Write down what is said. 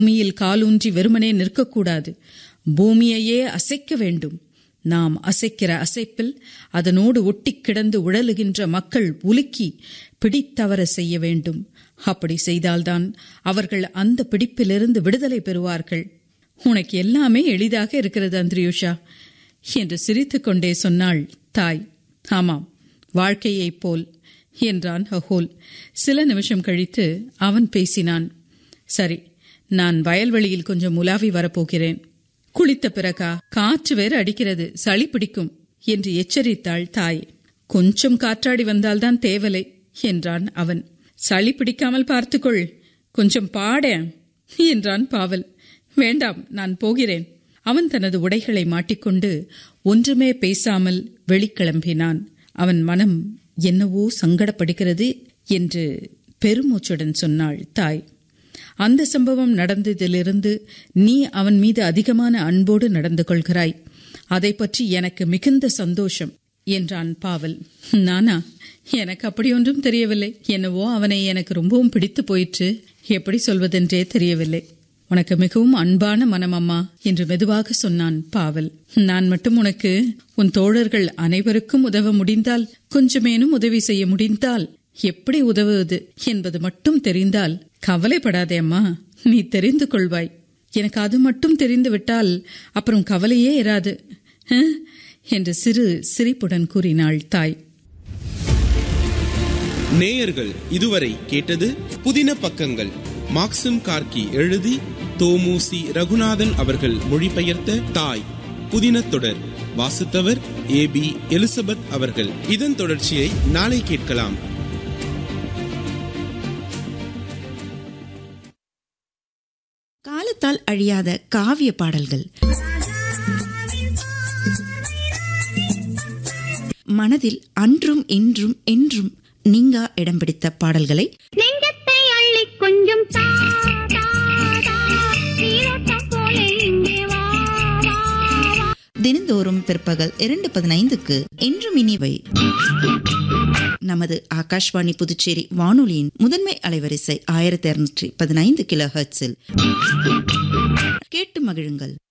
பூமியில் காலூன்றி வெறுமனே நிற்கக்கூடாது பூமியையே அசைக்க வேண்டும் நாம் அசைக்கிற அசைப்பில் அதனோடு ஒட்டிக் கிடந்து உழலுகின்ற மக்கள் உலுக்கி பிடித்தவர செய்ய வேண்டும் அப்படி செய்தால்தான் அவர்கள் அந்த பிடிப்பிலிருந்து விடுதலை பெறுவார்கள் உனக்கு எல்லாமே எளிதாக இருக்கிறது அந்திரியுஷா என்று சிரித்துக்கொண்டே சொன்னாள் தாய் ஆமாம் வாழ்க்கையைப் போல் என்றான் ஹஹோல் சில நிமிஷம் கழித்து அவன் பேசினான் சரி நான் வயல்வெளியில் கொஞ்சம் உலாவி வரப்போகிறேன் குளித்த பிறகா காற்று வேற அடிக்கிறது சளி பிடிக்கும் என்று எச்சரித்தாள் தாய் கொஞ்சம் காற்றாடி வந்தால்தான் தேவலை என்றான் அவன் சளி பிடிக்காமல் பார்த்துக்கொள் கொஞ்சம் பாட என்றான் பாவல் வேண்டாம் நான் போகிறேன் அவன் தனது உடைகளை மாட்டிக்கொண்டு ஒன்றுமே பேசாமல் வெளிக்கிளம்பினான் அவன் மனம் என்னவோ சங்கடப்படுகிறது என்று பெருமூச்சுடன் சொன்னாள் தாய் அந்த சம்பவம் நடந்ததிலிருந்து நீ அவன் மீது அதிகமான அன்போடு நடந்து கொள்கிறாய் அதை பற்றி எனக்கு மிகுந்த சந்தோஷம் என்றான் பாவல் நானா எனக்கு அப்படி ஒன்றும் தெரியவில்லை என்னவோ அவனை எனக்கு ரொம்பவும் பிடித்து போயிற்று எப்படி சொல்வதென்றே தெரியவில்லை உனக்கு மிகவும் அன்பான மனம் அம்மா என்று மெதுவாக சொன்னான் பாவல் நான் மட்டும் உனக்கு உன் தோழர்கள் அனைவருக்கும் உதவ முடிந்தால் கொஞ்சமேனும் உதவி செய்ய முடிந்தால் எப்படி உதவுவது என்பது மட்டும் தெரிந்தால் கவலைப்படாதே அம்மா நீ தெரிந்து கொள்வாய் எனக்கு அது மட்டும் தெரிந்து விட்டால் அப்புறம் கவலையே இராது என்று சிறு சிரிப்புடன் கூறினாள் தாய் நேயர்கள் இதுவரை கேட்டது புதின பக்கங்கள் மாக்சிம் கார்கி எழுதி தோமுசி ரகுநாதன் அவர்கள் மொழிபெயர்த்த தாய் புதின தொடர் வாசித்தவர் ஏ பி எலிசபெத் அவர்கள் இதன் தொடர்ச்சியை நாளை கேட்கலாம் காலத்தால் அழியாத காவிய பாடல்கள் மனதில் அன்றும் இன்றும் என்றும் நீங்கா இடம் பிடித்த பாடல்களை நெஞ்சத்தை அள்ளி கொஞ்சம் தா, தா, தா. நீரோட்டம் போல இங்கே வா, வா, வா. தினந்தோறும் பிற்பகல் இரண்டு பதினைந்துக்கு என்றும் இனிவை நமது ஆகாஷ்வாணி புதுச்சேரி வானொலியின் முதன்மை அலைவரிசை ஆயிரத்தி இருநூற்றி பதினைந்து கிலோ ஹெர்ட்ஸில் கேட்டு மகிழுங்கள்